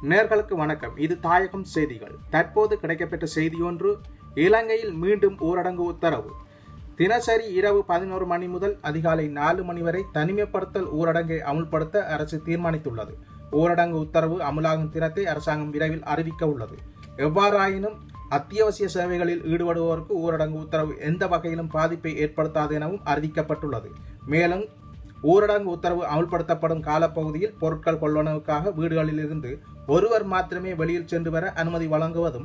நேர்களுக்கு வணக்கம் இது தாயகம் செய்திகள் தற்போது கிடைக்கப்பெற்ற செய்தி ஒன்று இலங்கையில் மீண்டும் ஊரடங்கு உத்தரவு தினசரி இரவு பதினோரு மணி முதல் அதிகாலை நாலு மணி வரை தனிமைப்படுத்தல் ஊரடங்கை அமுல்படுத்த அரசு தீர்மானித்துள்ளது ஊரடங்கு உத்தரவு அமுலாகும் தினத்தை அரசாங்கம் விரைவில் அறிவிக்க உள்ளது எவ்வாறாயினும் அத்தியாவசிய சேவைகளில் ஈடுபடுவோருக்கு ஊரடங்கு உத்தரவு எந்த வகையிலும் பாதிப்பை ஏற்படுத்தாது எனவும் அறிவிக்கப்பட்டுள்ளது மேலும் ஊரடங்கு உத்தரவு அமல்படுத்தப்படும் காலப்பகுதியில் பொருட்கள் கொள்வனவுக்காக வீடுகளில் இருந்து ஒருவர் மாத்திரமே வெளியில் சென்று வர அனுமதி வழங்குவதும்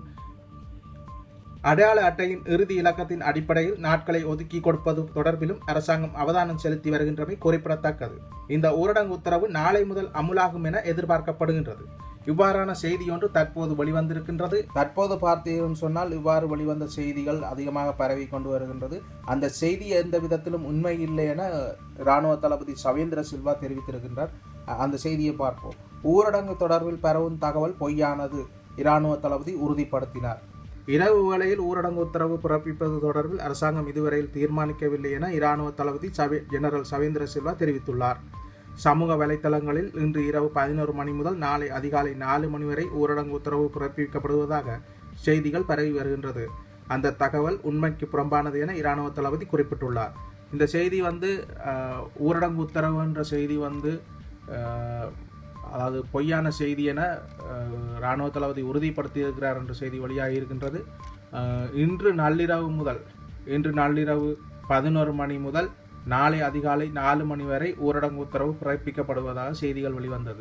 அடையாள அட்டையின் இறுதி இலக்கத்தின் அடிப்படையில் நாட்களை ஒதுக்கி கொடுப்பது தொடர்பிலும் அரசாங்கம் அவதானம் செலுத்தி வருகின்றமை குறிப்பிடத்தக்கது இந்த ஊரடங்கு உத்தரவு நாளை முதல் அமுலாகும் என எதிர்பார்க்கப்படுகின்றது இவ்வாறான செய்தி ஒன்று தற்போது வெளிவந்திருக்கின்றது தற்போது பார்த்தீர்கள் சொன்னால் இவ்வாறு வெளிவந்த செய்திகள் அதிகமாக பரவி கொண்டு வருகின்றது அந்த செய்தி எந்த விதத்திலும் உண்மை இல்லை என இராணுவ தளபதி சவேந்திர சில்வா தெரிவித்திருக்கின்றார் அ- அந்த செய்தியை பார்ப்போம் ஊரடங்கு தொடர்பில் பரவும் தகவல் பொய்யானது இராணுவ தளபதி உறுதிப்படுத்தினார் இரவு வேளையில் ஊரடங்கு உத்தரவு பிறப்பிப்பது தொடர்பில் அரசாங்கம் இதுவரையில் தீர்மானிக்கவில்லை என இராணுவ தளபதி சவே ஜெனரல் சவேந்திர சில்வா தெரிவித்துள்ளார் சமூக வலைத்தளங்களில் இன்று இரவு பதினோரு மணி முதல் நாளை அதிகாலை நாலு மணி வரை ஊரடங்கு உத்தரவு பிறப்பிக்கப்படுவதாக செய்திகள் பரவி வருகின்றது அந்த தகவல் உண்மைக்கு புறம்பானது என இராணுவ தளபதி குறிப்பிட்டுள்ளார் இந்த செய்தி வந்து அஹ், ஊரடங்கு உத்தரவு என்ற செய்தி வந்து அஹ், அதாவது பொய்யான செய்தி என அஹ், இராணுவ தளபதி உறுதிப்படுத்தியிருக்கிறார் என்ற செய்தி வெளியாகி இருக்கின்றது அஹ், இன்று நள்ளிரவு முதல் இன்று நள்ளிரவு பதினோரு மணி முதல் நாளை அதிகாலை நாலு மணி வரை ஊரடங்கு உத்தரவு பிறப்பிக்கப்படுவதாக செய்திகள் வெளிவந்தது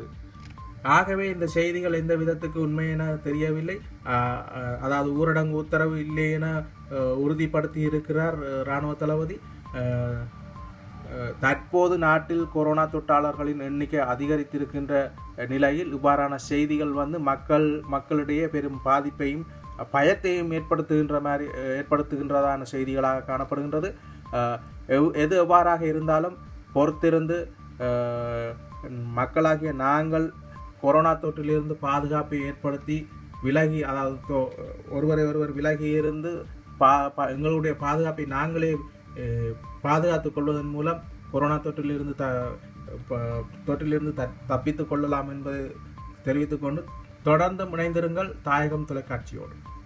ஆகவே இந்த செய்திகள் எந்த விதத்துக்கு உண்மை என தெரியவில்லை ஆஹ் ஆஹ் அதாவது ஊரடங்கு உத்தரவு இல்லை என ஆஹ் உறுதிப்படுத்தி இருக்கிறார் ஆஹ் இராணுவ தளபதி ஆஹ் ஆஹ் தற்போது நாட்டில் கொரோனா தொற்றாளர்களின் எண்ணிக்கை அதிகரித்திருக்கின்ற நிலையில் இவ்வாறான செய்திகள் வந்து மக்கள் மக்களிடையே பெரும் பாதிப்பையும் பயத்தையும் ஏற்படுத்துகின்ற மாதிரி ஆஹ் ஏற்படுத்துகின்றதான செய்திகளாக காணப்படுகின்றது ஆஹ் எவ்- எது எவ்வாறாக இருந்தாலும் பொறுத்திருந்து ஆஹ் மக்களாகிய நாங்கள் கொரோனா தொற்றிலிருந்து பாதுகாப்பை ஏற்படுத்தி விலகி அதாவது தொ- ஒருவரை ஒருவர் விலகி இருந்து பா பா- எங்களுடைய பாதுகாப்பை நாங்களே அஹ், பாதுகாத்துக் கொள்வதன் மூலம் கொரோனா தொற்றிலிருந்து த ப- தொற்றிலிருந்து த தப்பித்துக் கொள்ளலாம் என்பதை தெரிவித்துக்கொண்டு தொடர்ந்து இணைந்திருங்கள் தாயகம் தொலைக்காட்சியோடு